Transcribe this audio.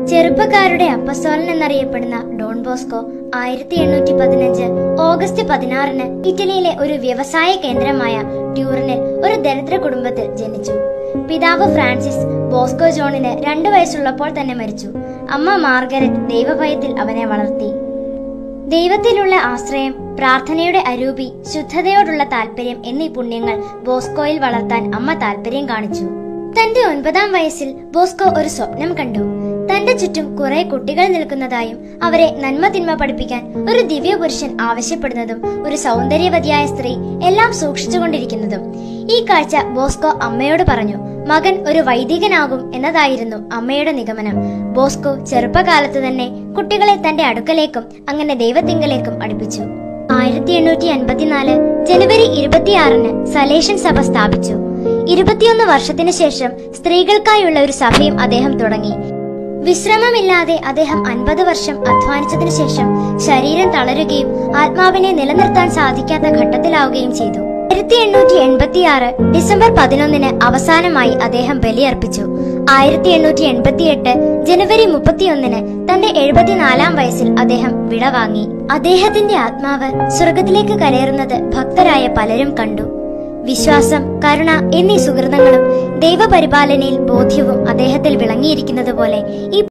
ചെറുപ്പക്കാരുടെ അപ്പസ്തോലൻ എന്നറിയപ്പെടുന്ന ഡോൺ ബോസ്കോ ആയിരത്തി എണ്ണൂറ്റി പതിനഞ്ച് ഓഗസ്റ്റ് പതിനാറിന് ഇറ്റലിയിലെ ഒരു വ്യവസായ കേന്ദ്രമായ ട്യൂറിനിൽ ഒരു ദരിദ്ര കുടുംബത്തിൽ ജനിച്ചു പിതാവ് ഫ്രാൻസിസ് ബോസ്കോ ജോണിന് രണ്ടു വയസ്സുള്ളപ്പോൾ തന്നെ മരിച്ചു അമ്മ മാർഗരറ്റ് ദൈവഭയത്തിൽ അവനെ വളർത്തി ദൈവത്തിലുള്ള ആശ്രയം പ്രാർത്ഥനയുടെ അരൂപി ശുദ്ധതയോടുള്ള താല്പര്യം എന്നീ പുണ്യങ്ങൾ ബോസ്കോയിൽ വളർത്താൻ അമ്മ താല്പര്യം കാണിച്ചു തന്റെ ഒൻപതാം വയസ്സിൽ ബോസ്കോ ഒരു സ്വപ്നം കണ്ടു തന്റെ ചുറ്റും കുറെ കുട്ടികൾ നിൽക്കുന്നതായും അവരെ നന്മ തിന്മ പഠിപ്പിക്കാൻ ഒരു ദിവ്യപുരുഷൻ ആവശ്യപ്പെടുന്നതും ഒരു സൗന്ദര്യവതിയായ സ്ത്രീ എല്ലാം സൂക്ഷിച്ചുകൊണ്ടിരിക്കുന്നതും ഈ കാഴ്ച ബോസ്കോ അമ്മയോട് പറഞ്ഞു മകൻ ഒരു വൈദികനാകും എന്നതായിരുന്നു അമ്മയുടെ നിഗമനം ബോസ്കോ ചെറുപ്പകാലത്ത് തന്നെ കുട്ടികളെ തന്റെ അടുക്കലേക്കും അങ്ങനെ ദൈവത്തിങ്കലേക്കും അടുപ്പിച്ചു ആയിരത്തി എണ്ണൂറ്റി അൻപത്തിനാല് ജനുവരി ഇരുപത്തിയാറിന് സലേഷൻ സഭ സ്ഥാപിച്ചു ഇരുപത്തിയൊന്ന് വർഷത്തിനു ശേഷം സ്ത്രീകൾക്കായുള്ള ഒരു സഭയും അദ്ദേഹം തുടങ്ങി വിശ്രമമില്ലാതെ അദ്ദേഹം അൻപത് വർഷം അധ്വാനിച്ചതിനു ശേഷം ശരീരം തളരുകയും ആത്മാവിനെ നിലനിർത്താൻ സാധിക്കാത്ത ഘട്ടത്തിലാവുകയും ചെയ്തു ആയിരത്തി എണ്ണൂറ്റി എൺപത്തിയാറ് ഡിസംബർ പതിനൊന്നിന് അവസാനമായി അദ്ദേഹം ബലിയർപ്പിച്ചു ആയിരത്തി എണ്ണൂറ്റി എൺപത്തിയെട്ട് ജനുവരി മുപ്പത്തിയൊന്നിന് തന്റെ എഴുപത്തിനാലാം വയസ്സിൽ അദ്ദേഹം വിടവാങ്ങി അദ്ദേഹത്തിന്റെ ആത്മാവ് സ്വർഗത്തിലേക്ക് കരയേറുന്നത് ഭക്തരായ പലരും കണ്ടു വിശ്വാസം കരുണ എന്നീ സുഹൃതങ്ങളും ദൈവപരിപാലനയിൽ ബോധ്യവും അദ്ദേഹത്തിൽ വിളങ്ങിയിരിക്കുന്നത് പോലെ ഈ